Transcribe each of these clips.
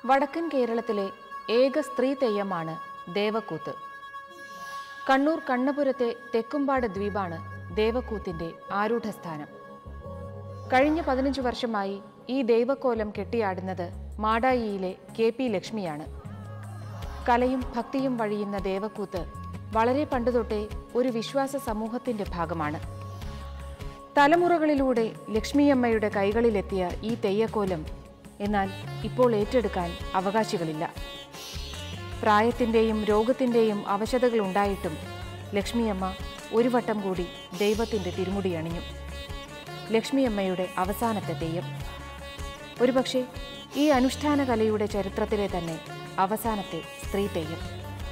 വടക്കൻ കേരളത്തിലെ ഏക സ്ത്രീ തെയ്യമാണ് ദേവക്കൂത്ത് കണ്ണൂർ കണ്ണപുരത്തെ തെക്കുംപാട് ദ്വീപാണ് ദേവക്കൂത്തിന്റെ ആരൂഢസ്ഥാനം കഴിഞ്ഞ പതിനഞ്ച് വർഷമായി ഈ ദൈവക്കോലം കെട്ടിയാടുന്നത് മാടായിയിലെ കെ പി ലക്ഷ്മിയാണ് കലയും ഭക്തിയും വഴിയുന്ന ദേവക്കൂത്ത് വളരെ പണ്ടുതൊട്ടേ ഒരു വിശ്വാസ സമൂഹത്തിന്റെ ഭാഗമാണ് തലമുറകളിലൂടെ ലക്ഷ്മിയമ്മയുടെ കൈകളിലെത്തിയ ഈ തെയ്യക്കോലം എന്നാൽ ഇപ്പോൾ ഏറ്റെടുക്കാൻ അവകാശികളില്ല പ്രായത്തിൻ്റെയും രോഗത്തിൻ്റെയും അവശതകൾ ഉണ്ടായിട്ടും ലക്ഷ്മിയമ്മ ഒരു വട്ടം കൂടി ദൈവത്തിൻ്റെ തിരുമുടി അണിഞ്ഞു ലക്ഷ്മിയമ്മയുടെ അവസാനത്തെ തെയ്യം ഒരുപക്ഷെ ഈ അനുഷ്ഠാന കലയുടെ ചരിത്രത്തിലെ തന്നെ അവസാനത്തെ സ്ത്രീ തെയ്യം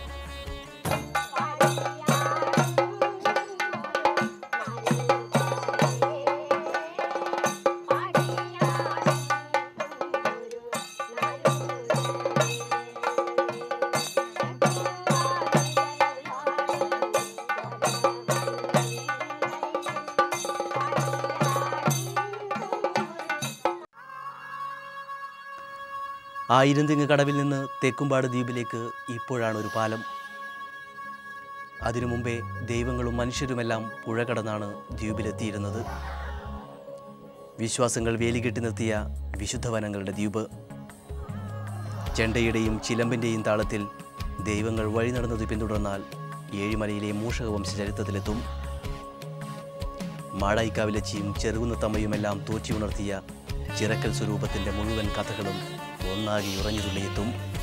ആയിരന്തിങ്ങ് കടവിൽ നിന്ന് തെക്കുംപാട് ദ്വീപിലേക്ക് ഇപ്പോഴാണ് ഒരു പാലം അതിനു മുമ്പേ ദൈവങ്ങളും മനുഷ്യരുമെല്ലാം പുഴ കടന്നാണ് ദ്വീപിലെത്തിയിരുന്നത് വിശ്വാസങ്ങൾ വേലികെട്ടി നിർത്തിയ വിശുദ്ധ വനങ്ങളുടെ ദ്വീപ് ചെണ്ടയുടെയും ചിലമ്പിൻ്റെയും താളത്തിൽ ദൈവങ്ങൾ വഴി നടന്നത് പിന്തുടർന്നാൽ ഏഴിമലയിലെ മൂഷകവംശ ചരിത്രത്തിലെത്തും മാടായിക്കാവിലച്ചിയും ചെറുകുന്നത്തമ്മയുമെല്ലാം തോറ്റി ഉണർത്തിയ ചിറക്കൽ സ്വരൂപത്തിൻ്റെ മുഴുവൻ കഥകളും ഒന്നാകെ ഉറഞ്ഞു തുള്ളിയെത്തും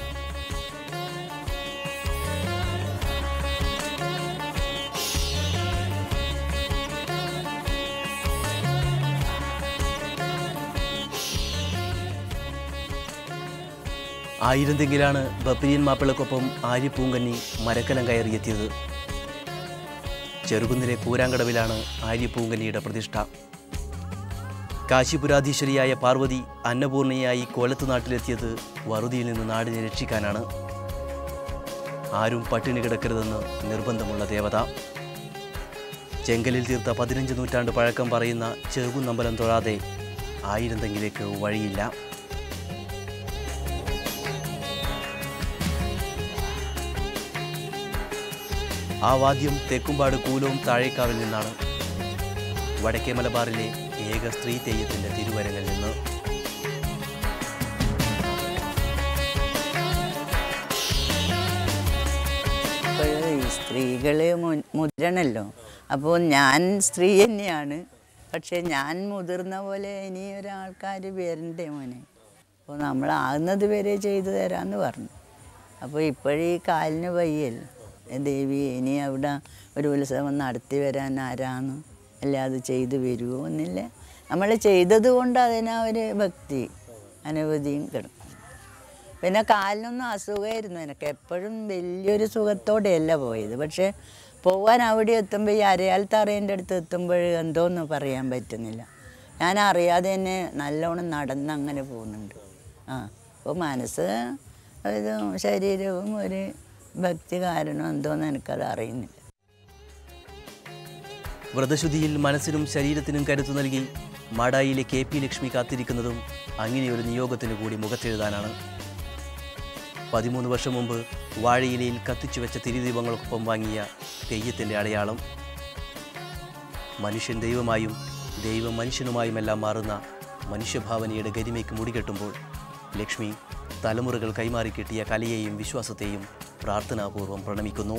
ആയിരന്തെങ്കിലാണ് ബപ്പിരിയൻ മാപ്പിളക്കൊപ്പം ആര്യപ്പൂങ്കന്നി മരക്കലം കയറിയെത്തിയത് ചെറുകുന്നിലെ കൂരാങ്കടവിലാണ് ആര്യപ്പൂങ്കന്നിയുടെ പ്രതിഷ്ഠ കാശിപുരാധീശ്വരിയായ പാർവതി അന്നപൂർണയായി കോലത്ത് നാട്ടിലെത്തിയത് വറുതിയിൽ നിന്ന് നാടിനെ രക്ഷിക്കാനാണ് ആരും പട്ടിണി കിടക്കരുതെന്ന് നിർബന്ധമുള്ള ദേവത ചെങ്കലിൽ തീർത്ത പതിനഞ്ച് നൂറ്റാണ്ട് പഴക്കം പറയുന്ന ചെറുകുന്നമ്പലം തൊഴാതെ ആയിരന്തെങ്കിലേക്ക് വഴിയില്ല ആ വാദ്യം തെക്കുംപാട് കൂലവും താഴേക്കാവിൽ നിന്നാണ് വടക്കേ മലബാറിലെ ഏക സ്ത്രീ തെയ്യത്തിൻ്റെ തിരുവരങ്ങിൽ നിന്ന് ഇപ്പോൾ ഈ സ്ത്രീകൾ മുതിരണല്ലോ അപ്പോൾ ഞാൻ സ്ത്രീ തന്നെയാണ് പക്ഷേ ഞാൻ മുതിർന്ന പോലെ ഇനി ഒരാൾക്കാർ വരണ്ടേ മോനെ അപ്പോൾ നമ്മളാകുന്നത് വരെ ചെയ്തു തരാമെന്ന് പറഞ്ഞു അപ്പോൾ ഇപ്പോഴീ കാലിന് വയ്യല്ലോ ഏ ദേവി ഇനി അവിടെ ഒരു ഉത്സവം നടത്തി വരാൻ ആരാന്ന് അല്ല അത് ചെയ്തു വരുമോ എന്നില്ല നമ്മൾ ചെയ്തത് കൊണ്ട് അതിനാ ഒരു ഭക്തി അനവധിയും കിടക്കും പിന്നെ കാലിനൊന്നും അസുഖമായിരുന്നു എനിക്ക് എപ്പോഴും വലിയൊരു സുഖത്തോടെയല്ല പോയത് പക്ഷേ പോകാൻ അവിടെ എത്തുമ്പോൾ ഈ അരയാൽ തറേൻ്റെ അടുത്ത് എത്തുമ്പോൾ എന്തോന്ന് പറയാൻ പറ്റുന്നില്ല ഞാൻ അറിയാതെ തന്നെ നല്ലോണം നടന്ന് അങ്ങനെ പോകുന്നുണ്ട് ആ അപ്പോൾ മനസ്സ് ഇതും ശരീരവും ഒരു ഭക്തി കാരണം എന്തോന്ന് എനിക്കത് അറിയുന്നില്ല വ്രതശുദ്ധിയിൽ മനസ്സിനും ശരീരത്തിനും കരുത്തു നൽകി മാടായിലെ കെ പി ലക്ഷ്മി കാത്തിരിക്കുന്നതും അങ്ങനെയൊരു നിയോഗത്തിന് കൂടി മുഖത്തെഴുതാനാണ് പതിമൂന്ന് വർഷം മുമ്പ് വാഴയിലയിൽ കത്തിച്ചു വെച്ച തിരിദീപങ്ങൾക്കൊപ്പം വാങ്ങിയ തെയ്യത്തിൻ്റെ അടയാളം മനുഷ്യൻ ദൈവമായും ദൈവം മനുഷ്യനുമായുമെല്ലാം മാറുന്ന മനുഷ്യഭാവനയുടെ ഗരിമയ്ക്ക് മുടികെട്ടുമ്പോൾ ലക്ഷ്മി തലമുറകൾ കൈമാറി കിട്ടിയ കലയെയും വിശ്വാസത്തെയും പ്രാർത്ഥനാപൂർവം പ്രണമിക്കുന്നു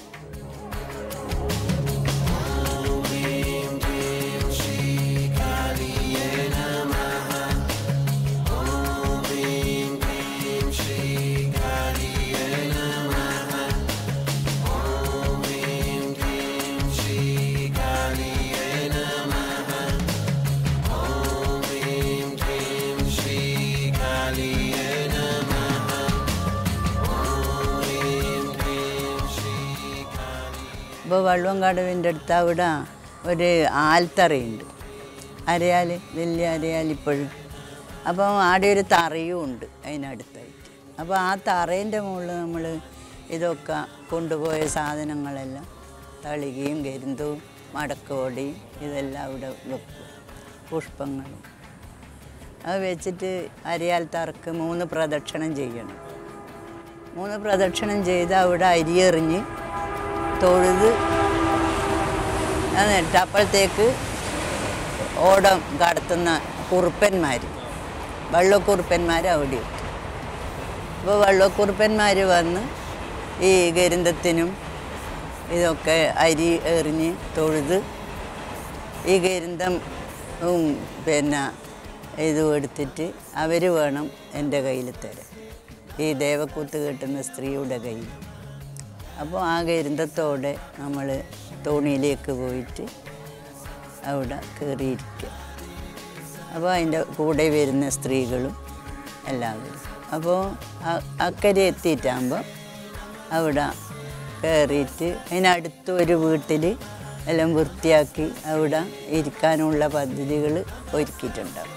ഇപ്പോൾ വള്ളുവങ്കടവിൻ്റെ അടുത്ത് അവിടെ ഒരു ആൽത്തറയുണ്ട് അരയാൽ വലിയ അരയാൽ ഇപ്പോഴും അപ്പോൾ ആടെ ഒരു തറയും ഉണ്ട് അതിനടുത്തായിട്ട് അപ്പോൾ ആ തറേൻ്റെ മുകളിൽ നമ്മൾ ഇതൊക്കെ കൊണ്ടുപോയ സാധനങ്ങളെല്ലാം തളികയും കരിന്തവും മടക്കോടിയും ഇതെല്ലാം അവിടെ വെക്കും പുഷ്പങ്ങളും അത് വെച്ചിട്ട് അരിയാൽ തറക്ക് മൂന്ന് പ്രദക്ഷിണം ചെയ്യണം മൂന്ന് പ്രദക്ഷിണം ചെയ്ത് അവിടെ അരിയെറിഞ്ഞ് തൊഴുത് എന്നിട്ട് അപ്പോഴത്തേക്ക് ഓടം കടത്തുന്ന കുറുപ്പന്മാർ വള്ളക്കുറുപ്പന്മാർ അവിടെ എത്തും അപ്പോൾ വള്ളക്കുറുപ്പന്മാർ വന്ന് ഈ ഗരിന്തത്തിനും ഇതൊക്കെ അരി എറിഞ്ഞ് തൊഴുത് ഈ ഗരിന്തം ഉം, പിന്നെ ഇതും എടുത്തിട്ട് അവർ വേണം എൻ്റെ കയ്യിൽ തരാൻ ഈ ദേവക്കൂത്ത് കെട്ടുന്ന സ്ത്രീയുടെ കയ്യിൽ അപ്പോൾ ആ ഗരിന്തത്തോടെ നമ്മൾ തോണിയിലേക്ക് പോയിട്ട് അവിടെ കയറിയിരിക്കുക അപ്പോൾ അതിൻ്റെ കൂടെ വരുന്ന സ്ത്രീകളും എല്ലാവരും അപ്പോൾ അ- അക്കരെ എത്തിയിട്ടാകുമ്പോൾ അവിടെ കയറിയിട്ട് അതിനടുത്ത് ഒരു വീട്ടിൽ എല്ലാം വൃത്തിയാക്കി അവിടെ ഇരിക്കാനുള്ള പദ്ധതികൾ ഒരുക്കിയിട്ടുണ്ടാവും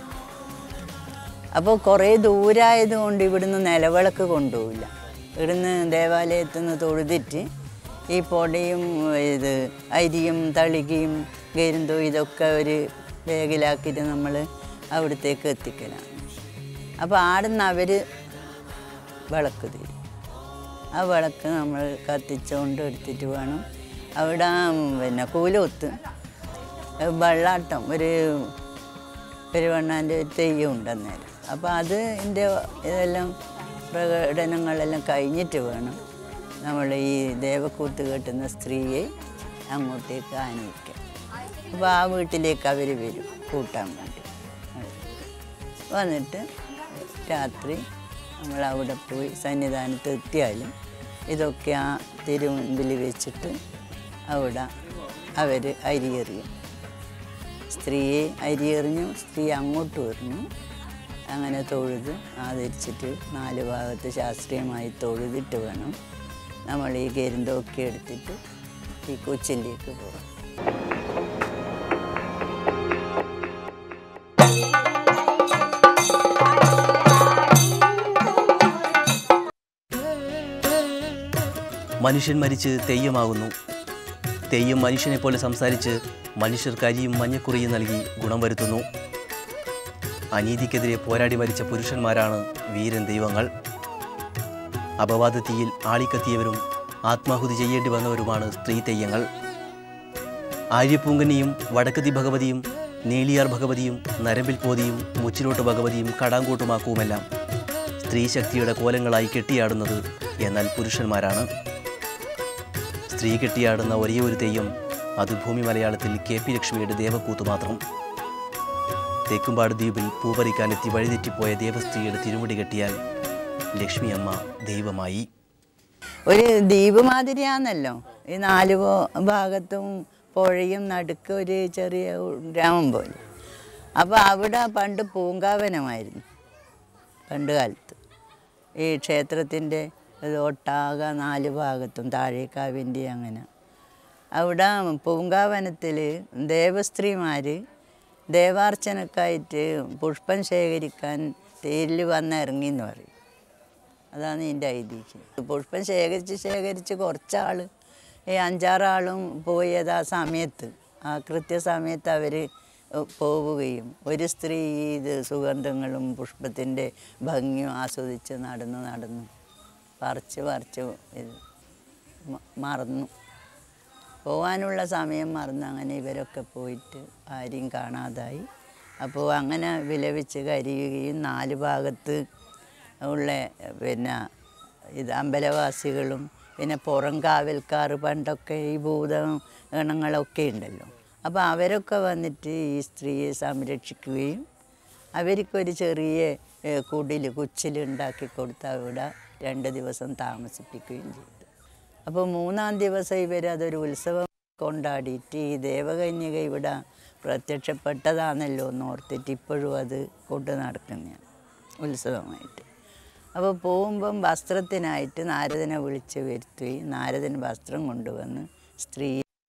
അപ്പോൾ കുറേ ദൂരമായതുകൊണ്ട് ഇവിടുന്ന് നിലവിളക്ക് കൊണ്ടുപോവില്ല ഇവിടുന്ന് ദേവാലയത്തിൽ നിന്ന് തൊഴുതിട്ട് ഈ പൊടിയും ഇത് അരിയും തളികയും ഗരുന്തോ ഇതൊക്കെ ഒരു ബാഗിലാക്കിയിട്ട് നമ്മൾ അവിടത്തേക്ക് എത്തിക്കലാണ് അപ്പോൾ ആടുന്ന് അവർ വിളക്ക് തരും ആ വിളക്ക് നമ്മൾ കത്തിച്ചുകൊണ്ട് എടുത്തിട്ട് വേണം അവിടെ പിന്നെ കൂലൊത്ത് വെള്ളാട്ടം ഒരു പെരുവണ്ണാൻ്റെ തെയ്യം ഉണ്ടെന്നേരം അപ്പോൾ അത് എൻ്റെ ഇതെല്ലാം പ്രകടനങ്ങളെല്ലാം കഴിഞ്ഞിട്ട് വേണം നമ്മൾ ഈ ദേവക്കൂത്ത് കെട്ടുന്ന സ്ത്രീയെ അങ്ങോട്ടേക്ക് ആനയിക്കാൻ അപ്പോൾ ആ വീട്ടിലേക്ക് അവർ വരും കൂട്ടാൻ വേണ്ടി വന്നിട്ട് രാത്രി നമ്മൾ അവിടെ പോയി സന്നിധാനത്ത് എത്തിയാലും ഇതൊക്കെ ആ തിരുമുമ്പിൽ വെച്ചിട്ട് അവിടെ അവർ അരിയെറിയും സ്ത്രീയെ അരിയെറിഞ്ഞു സ്ത്രീ അങ്ങോട്ട് എറിഞ്ഞു അങ്ങനെ തൊഴുത് ആദരിച്ചിട്ട് നാല് ഭാഗത്ത് ശാസ്ത്രീയമായി തൊഴുതിട്ട് വേണം നമ്മൾ ഈ ഗരുന്തൊക്കെ എടുത്തിട്ട് ഈ കൊച്ചിലേക്ക് പോകാം മനുഷ്യൻ മരിച്ച് തെയ്യമാകുന്നു തെയ്യം മനുഷ്യനെ പോലെ സംസാരിച്ച് മനുഷ്യർക്ക് അരിയും മഞ്ഞക്കുറിയും നൽകി ഗുണം വരുത്തുന്നു അനീതിക്കെതിരെ പോരാടി മരിച്ച പുരുഷന്മാരാണ് വീരൻ ദൈവങ്ങൾ അപവാദ തീയിൽ ആളിക്കത്തിയവരും ആത്മാഹുതി ചെയ്യേണ്ടി വന്നവരുമാണ് സ്ത്രീ തെയ്യങ്ങൾ ആര്യപ്പൂങ്കന്നിയും വടക്കതി ഭഗവതിയും നീലിയാർ ഭഗവതിയും നരമ്പിൽ പോതിയും മുച്ചിലോട്ട് ഭഗവതിയും കടാങ്കൂട്ടുമാക്കുവുമെല്ലാം സ്ത്രീശക്തിയുടെ കോലങ്ങളായി കെട്ടിയാടുന്നത് എന്നാൽ പുരുഷന്മാരാണ് സ്ത്രീ കെട്ടിയാടുന്ന ഒരേ ഒരു തെയ്യം അത് ഭൂമി മലയാളത്തിൽ കെ പി ലക്ഷ്മിയുടെ ദേവക്കൂത്ത് മാത്രം തേക്കുംപാട് ദ്വീപിൽ പൂപറിക്കാനെത്തി വഴിതെറ്റിപ്പോയ ദേവസ്ത്രീയുടെ തിരുമുടി കെട്ടിയാൽ ലക്ഷ്മിയമ്മ ദൈവമായി ഒരു ദ്വീപ് മാതിരിയാണല്ലോ ഈ നാല് പോ- ഭാഗത്തും പുഴയും നടുക്ക് ഒരു ചെറിയ ഗ്രാമം പോലെ അപ്പോൾ അവിടെ പണ്ട് പൂങ്കാവനമായിരുന്നു പണ്ട് കാലത്ത് ഈ ക്ഷേത്രത്തിൻ്റെ ഇത് ഒട്ടാകെ നാല് ഭാഗത്തും താഴേക്കാവിൻ്റെ അങ്ങനെ അവിടെ പൂങ്കാവനത്തിൽ ദേവസ്ത്രീമാർ ദേവാർച്ചനക്കായിട്ട് പുഷ്പം ശേഖരിക്കാൻ തേരിൽ വന്ന് ഇറങ്ങി എന്ന് പറയും അതാണ് ഇതിൻ്റെ ഐതിഹ്യം പുഷ്പം ശേഖരിച്ച് ശേഖരിച്ച് കുറച്ചാൾ ഈ അഞ്ചാറാളും പോയത് ആ സമയത്ത് ആ കൃത്യസമയത്ത് അവർ പോവുകയും ഒരു സ്ത്രീ ഇത് സുഗന്ധങ്ങളും പുഷ്പത്തിൻ്റെ ഭംഗിയും ആസ്വദിച്ച് നടന്നു നടന്നു പറിച്ച് പറിച്ച് ഇത് മ- മറന്നു പോകാനുള്ള സമയം മറന്ന് അങ്ങനെ ഇവരൊക്കെ പോയിട്ട് ആരെയും കാണാതായി അപ്പോൾ അങ്ങനെ വിലപിച്ച് കരിയുകയും നാല് ഭാഗത്ത് ഉള്ള പിന്നെ ഇത് അമ്പലവാസികളും പിന്നെ പുറം കാവൽക്കാർ പണ്ടൊക്കെ ഈ ഭൂതഗണങ്ങളൊക്കെ ഉണ്ടല്ലോ അപ്പോൾ അവരൊക്കെ വന്നിട്ട് ഈ സ്ത്രീയെ സംരക്ഷിക്കുകയും അവർക്കൊരു ചെറിയ ഏഹ്, കുടിൽ കുച്ചിൽ ഉണ്ടാക്കി കൊടുത്ത് അവിടെ രണ്ട് ദിവസം താമസിപ്പിക്കുകയും ചെയ്തു അപ്പോൾ മൂന്നാം ദിവസം ഇവർ അതൊരു ഉത്സവം കൊണ്ടാടിയിട്ട് ഈ ദേവകന്യക ഇവിടെ പ്രത്യക്ഷപ്പെട്ടതാണല്ലോ എന്ന് ഓർത്തിട്ട് ഇപ്പോഴും അത് കൊണ്ട് നടക്കുന്നതാണ് ഉത്സവമായിട്ട് അപ്പോൾ പോകുമ്പം വസ്ത്രത്തിനായിട്ട് നാരദനെ വിളിച്ച് വരുത്തുകയും നാരദൻ വസ്ത്രം കൊണ്ടുവന്ന് സ്ത്രീ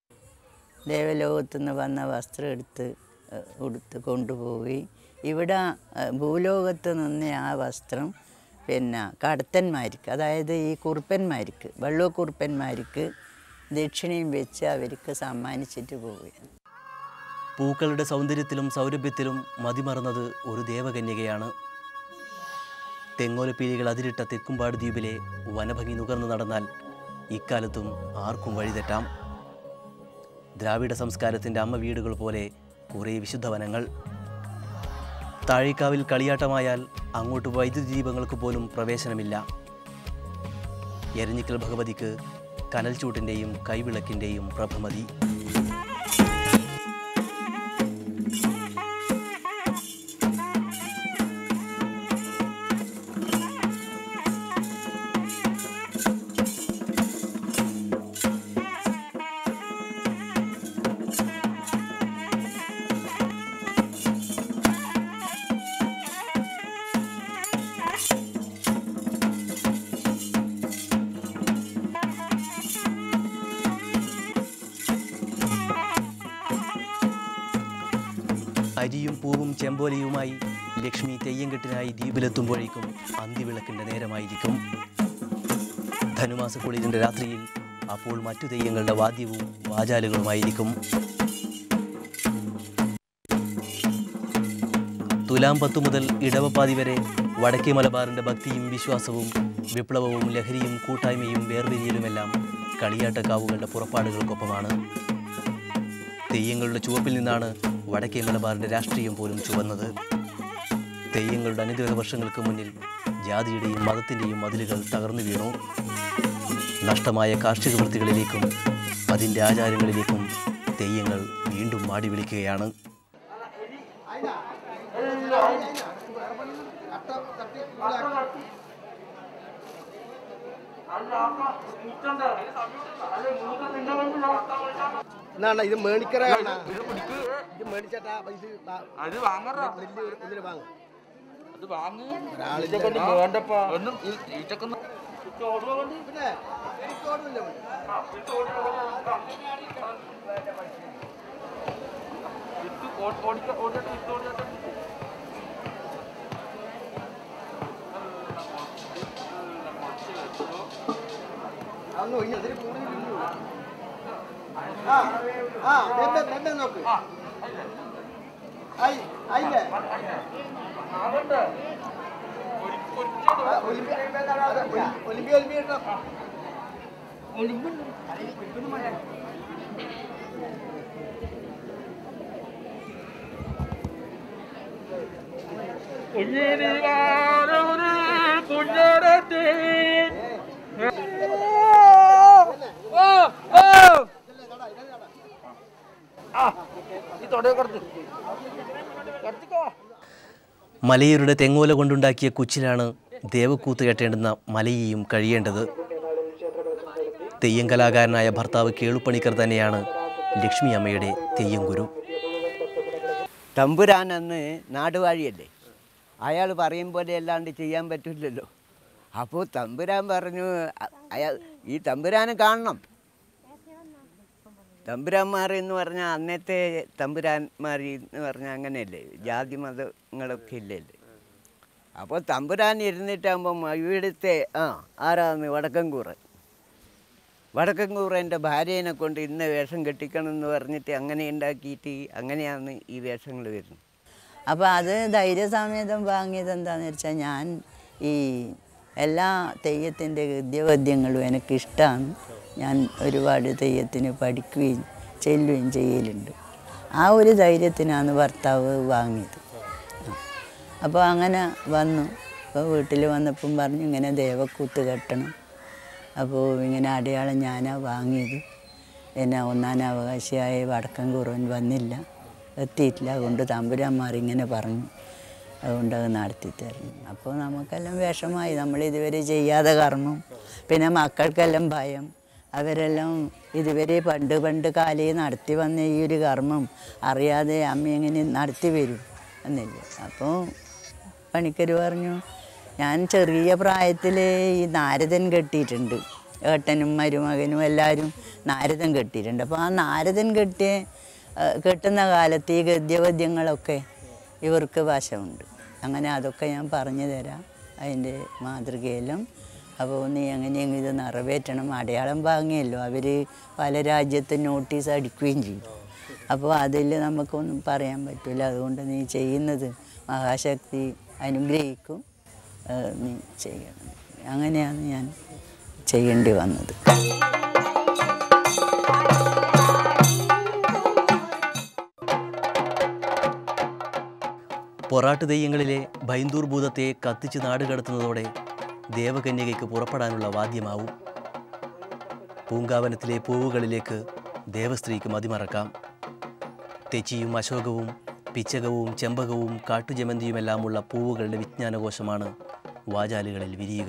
ദേവലോകത്തു നിന്ന് വന്ന വസ്ത്രം എടുത്ത് ഏഹ്, ഉടുത്ത് കൊണ്ടുപോയി ഇവിടെ ഏഹ്, ഭൂലോകത്ത് നിന്ന് ആ വസ്ത്രം പിന്നെ കടത്തന്മാർക്ക് അതായത് ഈ കുറുപ്പന്മാർക്ക് വള്ളക്കുറുപ്പന്മാർക്ക് ദക്ഷിണയും വെച്ച് അവർക്ക് സമ്മാനിച്ചിട്ട് പോവുകയാണ് പൂക്കളുടെ സൗന്ദര്യത്തിലും സൗരഭ്യത്തിലും മതിമറന്നത് ഒരു ദേവകന്യകയാണ് തെങ്ങോലപ്പീലികൾ അതിരിട്ട തെക്കുംപാട് ദ്വീപിലെ വനഭംഗി നുകർന്നു നടന്നാൽ ഇക്കാലത്തും ആർക്കും വഴിതെറ്റാം ദ്രാവിഡ സംസ്കാരത്തിൻ്റെ അമ്മ വീടുകൾ പോലെ കുറേ വിശുദ്ധ വനങ്ങൾ താഴേക്കാവിൽ കളിയാട്ടമായാൽ അങ്ങോട്ട് വൈദ്യുതി ദീപങ്ങൾക്ക് പോലും പ്രവേശനമില്ല എരഞ്ഞിക്കൽ ഭഗവതിക്ക് കനൽച്ചൂട്ടിൻ്റെയും കൈവിളക്കിൻ്റെയും പ്രഭമതി അരിയും പൂവും ചെമ്പോലയുമായി ലക്ഷ്മി തെയ്യംകെട്ടിനായി ദ്വീപിലെത്തുമ്പോഴേക്കും അന്തിവിളക്കിൻ്റെ നേരമായിരിക്കും ധനുമാസ കുളിരിൻ്റെ രാത്രിയിൽ അപ്പോൾ മറ്റു തെയ്യങ്ങളുടെ വാദ്യവും വാചാലുകളുമായിരിക്കും തുലാം പത്തു മുതൽ ഇടവപ്പാതി വരെ വടക്കേ മലബാറിൻ്റെ ഭക്തിയും വിശ്വാസവും വിപ്ലവവും ലഹരിയും കൂട്ടായ്മയും വേർപിരിയലുമെല്ലാം കളിയാട്ടക്കാവുകളുടെ പുറപ്പാടുകൾക്കൊപ്പമാണ് തെയ്യങ്ങളുടെ ചുവപ്പിൽ നിന്നാണ് വടക്കേ മലബാറിൻ്റെ രാഷ്ട്രീയം പോലും ചുവന്നത് തെയ്യങ്ങളുടെ അനുഗ്രഹ വർഷങ്ങൾക്ക് മുന്നിൽ ജാതിയുടെയും മതത്തിൻ്റെയും മതിലുകൾ തകർന്നു വീണു നഷ്ടമായ കാർഷിക വൃത്തികളിലേക്കും അതിൻ്റെ ആചാരങ്ങളിലേക്കും തെയ്യങ്ങൾ വീണ്ടും മാടി വിളിക്കുകയാണ് എന്നാണ് ഇത് മേടിക്കറാണ് ഇത് മേടിച്ചേട്ടാ പൈസ അത് വാങ്ങറ വലിയ ഇതിൽ വാങ്ങും അത് വാങ്ങ് ഒരാളിന്റെ ഇതൊക്കെ ഒന്ന് വേണ്ടപ്പാ ഒന്നും ഈറ്റൊക്കെ ഒന്ന് പിന്നെ എനിക്ക് ഓർമ്മയില്ല ഇവിടെ. ഇട്ട് ഓടി- ഓടിക്ക- ഓടിയിട്ട് ഇട്ട് ഓടിയിട്ട് അതൊന്നും ഇല്ല ഇതിൽ കൂടുതൽ ഇല്ലല്ലോ. ആ ആ ബെബെ ബെബെ നോക്ക് ആയി ആയില്ലേ ആവട്ടെ ആ, ഒലിമ്പിയ അതെ, ഒലി- ഒലിമ്പിയ ഒലിമ്പിയ ഇട്ടോ കുഞ്ഞിനി വാനൂരി കുഞ്ഞടത്തി ഓ ഓ ആ ഈ തൊടയെ കടത്ത് കടത്തിക്കോ മലയരുടെ തെങ്ങോല കൊണ്ടുണ്ടാക്കിയ കുച്ചിലാണ് ദേവക്കൂത്ത് കെട്ടേണ്ടുന്ന മലയെയും കഴിയേണ്ടത് തെയ്യം കലാകാരനായ ഭർത്താവ് കേളുപ്പണിക്കർ തന്നെയാണ് ലക്ഷ്മി അമ്മയുടെ തെയ്യം ഗുരു തമ്പുരാൻ അന്ന് നാടുവാഴിയല്ലേ അയാൾ പറയും പോലെ അല്ലാണ്ട് ചെയ്യാൻ പറ്റില്ലല്ലോ അപ്പോൾ തമ്പുരാൻ പറഞ്ഞു അ- അയാൾ ഈ തമ്പുരാനെ കാണണം തമ്പുരാന്മാർ എന്ന് പറഞ്ഞാൽ അന്നത്തെ തമ്പുരാന്മാർ എന്ന് പറഞ്ഞാൽ അങ്ങനെയല്ലേ ജാതി മതങ്ങളൊക്കെ ഇല്ലല്ലേ അപ്പോൾ തമ്പുരാൻ ഇരുന്നിട്ടാകുമ്പം ഇവിടുത്തെ ആ ആരാന്ന് വടക്കൻകൂറ് വടക്കൻകൂറേൻ്റെ ഭാര്യേനെ കൊണ്ട് ഇന്ന വേഷം കെട്ടിക്കണം എന്ന് പറഞ്ഞിട്ട് അങ്ങനെ ഉണ്ടാക്കിയിട്ട് അങ്ങനെയാണ് ഈ വേഷങ്ങൾ വരുന്നത് അപ്പോൾ അത് ധൈര്യസമേതം വാങ്ങിയത് എന്താണെന്ന് വെച്ചാൽ ഞാൻ ഈ എല്ലാ തെയ്യത്തിൻ്റെ ഗദ്യപദ്യങ്ങളും എനിക്കിഷ്ടമാണ് ഞാൻ ഒരുപാട് തെയ്യത്തിന് പഠിക്കുകയും ചെല്ലുകയും ചെയ്യലുണ്ട് ആ ഒരു ധൈര്യത്തിനാണ് ഭർത്താവ് വാങ്ങിയത് അപ്പോൾ അങ്ങനെ വന്നു അപ്പോൾ വീട്ടിൽ വന്നപ്പം പറഞ്ഞു ഇങ്ങനെ ദേവക്കൂത്ത് കെട്ടണം അപ്പോൾ ഇങ്ങനെ അടയാളം ഞാനാ വാങ്ങിയത് എന്നെ ഒന്നാം അവകാശിയായ വടക്കൻ കുറവൻ വന്നില്ല എത്തിയിട്ടില്ല അതുകൊണ്ട് തമ്പുരാന്മാർ ഇങ്ങനെ പറഞ്ഞു അതുകൊണ്ട് അത് നടത്തി തരണം അപ്പോൾ നമുക്കെല്ലാം വിഷമായി നമ്മൾ ഇതുവരെ ചെയ്യാതെ കർമ്മം പിന്നെ മക്കൾക്കെല്ലാം ഭയം അവരെല്ലാം ഇതുവരെ പണ്ട് പണ്ട് കാലേ നടത്തി വന്ന ഈ ഒരു കർമ്മം അറിയാതെ അമ്മ എങ്ങനെ നടത്തി വരും എന്നില്ല അപ്പോൾ പണിക്കർ പറഞ്ഞു ഞാൻ ചെറിയ പ്രായത്തിൽ ഈ നാരദൻ കെട്ടിയിട്ടുണ്ട് ഏട്ടനും മരുമകനും എല്ലാവരും നാരദൻ കെട്ടിയിട്ടുണ്ട് അപ്പോൾ ആ നാരദൻ കെട്ടിയ ആ, കെട്ടുന്ന കാലത്ത് ഈ ഗദ്യപദ്യങ്ങളൊക്കെ ഇവർക്ക് വശമുണ്ട് അങ്ങനെ അതൊക്കെ ഞാൻ പറഞ്ഞു തരാം അതിൻ്റെ മാതൃകയെല്ലാം അപ്പോൾ നീ എങ്ങനെയെങ്കിലും ഇത് നിറവേറ്റണം അടയാളം വാങ്ങിയല്ലോ അവർ പല രാജ്യത്തും നോട്ടീസ് അടിക്കുകയും ചെയ്തു അപ്പോൾ അതിൽ നമുക്കൊന്നും പറയാൻ പറ്റില്ല അതുകൊണ്ട് നീ ചെയ്യുന്നത് മഹാശക്തി അനുഗ്രഹിക്കും ഏഹ് നീ ചെയ്യണം അങ്ങനെയാണ് ഞാൻ ചെയ്യേണ്ടി വന്നത് പൊറാട്ട് തെയ്യങ്ങളിലെ ബൈന്ദൂർ ഭൂതത്തെ കത്തിച്ച് നാടുകടത്തുന്നതോടെ ദേവകന്യകയ്ക്ക് പുറപ്പെടാനുള്ള വാദ്യമാവും പൂങ്കാവനത്തിലെ പൂവുകളിലേക്ക് ദേവസ്ത്രീക്ക് മതിമറക്കാം തെച്ചിയും അശോകവും പിച്ചകവും ചെമ്പകവും കാട്ടുജമന്തിയുമെല്ലാമുള്ള പൂവുകളുടെ വിജ്ഞാനകോശമാണ് വാചാലുകളിൽ വിരിയുക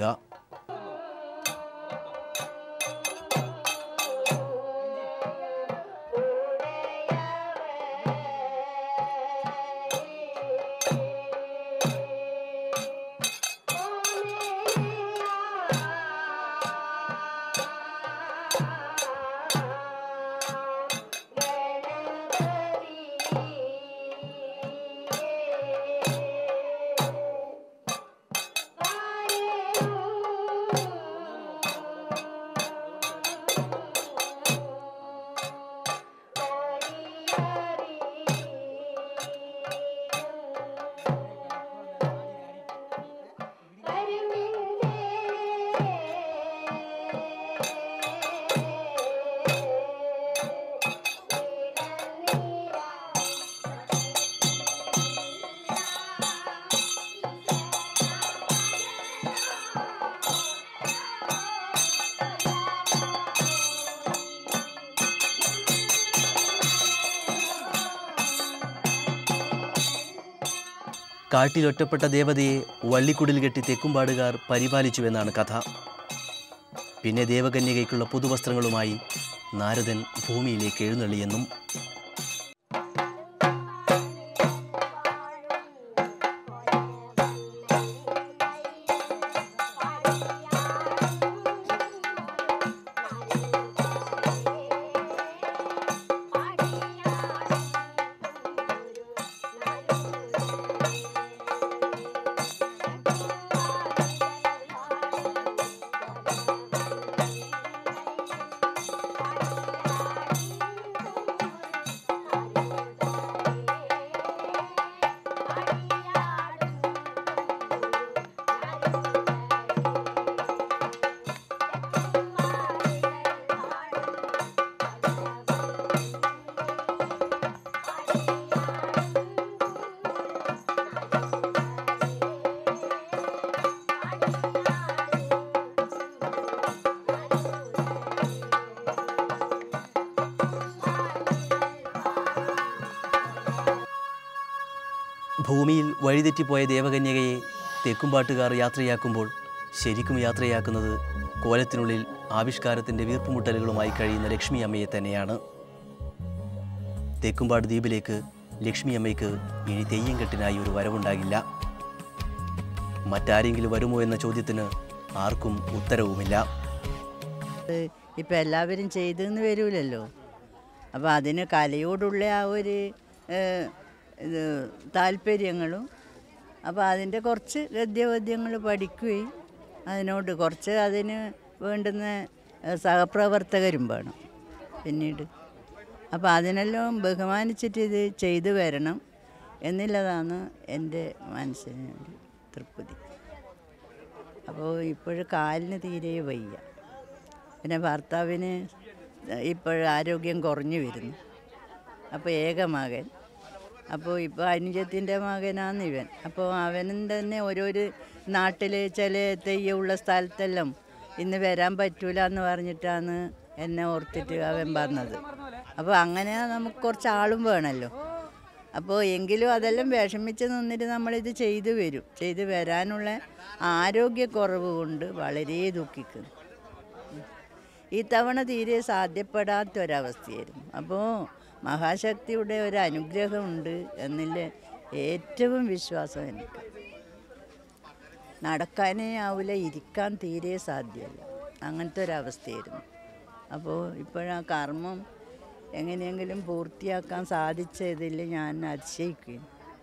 കാട്ടിലൊറ്റപ്പെട്ട ദേവതയെ വള്ളിക്കുടിൽ കെട്ടി തെക്കുംപാടുകാർ പരിപാലിച്ചുവെന്നാണ് കഥ പിന്നെ ദേവകന്യകയ്ക്കുള്ള പുതുവസ്ത്രങ്ങളുമായി നാരദൻ ഭൂമിയിലേക്ക് എഴുന്നള്ളിയെന്നും ഭൂമിയിൽ വഴിതെറ്റിപ്പോയ ദേവകന്യകയെ തെക്കുംപാട്ടുകാർ യാത്രയാക്കുമ്പോൾ ശരിക്കും യാത്രയാക്കുന്നത് കോലത്തിനുള്ളിൽ ആവിഷ്കാരത്തിൻ്റെ വീർപ്പുമുട്ടലുകളുമായി കഴിയുന്ന ലക്ഷ്മി അമ്മയെ തന്നെയാണ് തെക്കുംപാട് ദ്വീപിലേക്ക് ലക്ഷ്മി അമ്മയ്ക്ക് ഇനി തെയ്യം കെട്ടിനായി ഒരു വരവുണ്ടാകില്ല മറ്റാരെങ്കിലും വരുമോ എന്ന ചോദ്യത്തിന് ആർക്കും ഉത്തരവുമില്ല ഇപ്പം എല്ലാവരും ചെയ്തെന്ന് വരൂലല്ലോ അപ്പോൾ അതിന് കലയോടുള്ള ആ ഒരു ഏഹ്, ഇത് താല്പര്യങ്ങളും അപ്പോൾ അതിൻ്റെ കുറച്ച് ഗദ്യപദ്യങ്ങൾ പഠിക്കുകയും അതിനോട് കുറച്ച് അതിന് വേണ്ടുന്ന ഏഹ്, സഹപ്രവർത്തകരും വേണം പിന്നീട് അപ്പോൾ അതിനെല്ലാം ബഹുമാനിച്ചിട്ട് ഇത് ചെയ്തു വരണം എന്നുള്ളതാണ് എൻ്റെ മനസ്സിന് ഒരു തൃപ്തി അപ്പോൾ ഇപ്പോഴും കാലിന് തീരെ വയ്യ പിന്നെ ഭർത്താവിന് ഇപ്പോൾ ആരോഗ്യം കുറഞ്ഞു വരുന്നു അപ്പോൾ ഏക മകൻ അപ്പോൾ ഇപ്പോൾ അനുജത്തിൻ്റെ മകനാണ് ഇവൻ അപ്പോൾ അവനും തന്നെ ഓരോരു നാട്ടിൽ ചില തെയ്യമുള്ള സ്ഥലത്തെല്ലാം ഇന്ന് വരാൻ പറ്റൂല എന്ന് പറഞ്ഞിട്ടാണ് എന്നെ ഓർത്തിട്ട് അവൻ പറഞ്ഞത് അപ്പോൾ അങ്ങനെ നമുക്ക് കുറച്ച് ആളും വേണമല്ലോ അപ്പോൾ എങ്കിലും അതെല്ലാം വിഷമിച്ച് നിന്നിട്ട് നമ്മളിത് ചെയ്തു വരും ചെയ്തു വരാനുള്ള ആരോഗ്യക്കുറവ് കൊണ്ട് വളരെ ദുഃഖിക്കുന്നു ഈ തവണ തീരെ സാധ്യപ്പെടാത്തൊരവസ്ഥയായിരുന്നു അപ്പോൾ മഹാശക്തിയുടെ ഒരു അനുഗ്രഹമുണ്ട് എന്നില്ല ഏറ്റവും വിശ്വാസം എനിക്ക് നടക്കാനേ ആവില്ല ഇരിക്കാൻ തീരെ സാധ്യമല്ല അങ്ങനത്തെ ഒരവസ്ഥയായിരുന്നു അപ്പോൾ ഇപ്പോഴാ കർമ്മം എങ്ങനെയെങ്കിലും പൂർത്തിയാക്കാൻ സാധിച്ചതിൽ ഞാൻ അതിശയിക്കുകയും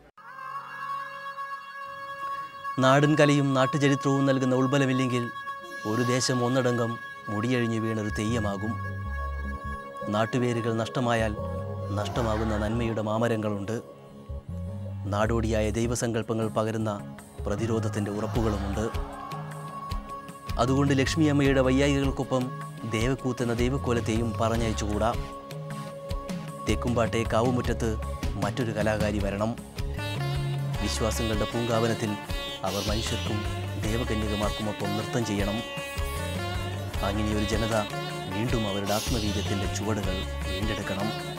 നാടൻ കലയും നാട്ടുചരിത്രവും നൽകുന്ന ഉൾബലമില്ലെങ്കിൽ ഒരു ദേശം ഒന്നടങ്കം മുടിയഴിഞ്ഞു വീണൊരു തെയ്യമാകും നാട്ടുവേരുകൾ നഷ്ടമായാൽ നഷ്ടമാകുന്ന നന്മയുടെ മാമരങ്ങളുണ്ട് നാടോടിയായ ദൈവസങ്കല്പങ്ങൾ പകരുന്ന പ്രതിരോധത്തിൻ്റെ ഉറപ്പുകളുമുണ്ട് അതുകൊണ്ട് ലക്ഷ്മി അമ്മയുടെ വയ്യായികൾക്കൊപ്പം ദേവക്കൂത്ത് എന്ന ദൈവക്കോലത്തെയും പറഞ്ഞയച്ചുകൂടാ തെക്കുംപാട്ടെ കാവുമുറ്റത്ത് മറ്റൊരു കലാകാരി വരണം വിശ്വാസങ്ങളുടെ പൂങ്കാവനത്തിൽ അവർ മനുഷ്യർക്കും ദേവകന്യകമാർക്കുമൊപ്പം നൃത്തം ചെയ്യണം അങ്ങനെയൊരു ജനത വീണ്ടും അവരുടെ ആത്മവീര്യത്തിൻ്റെ ചുവടുകൾ വീണ്ടെടുക്കണം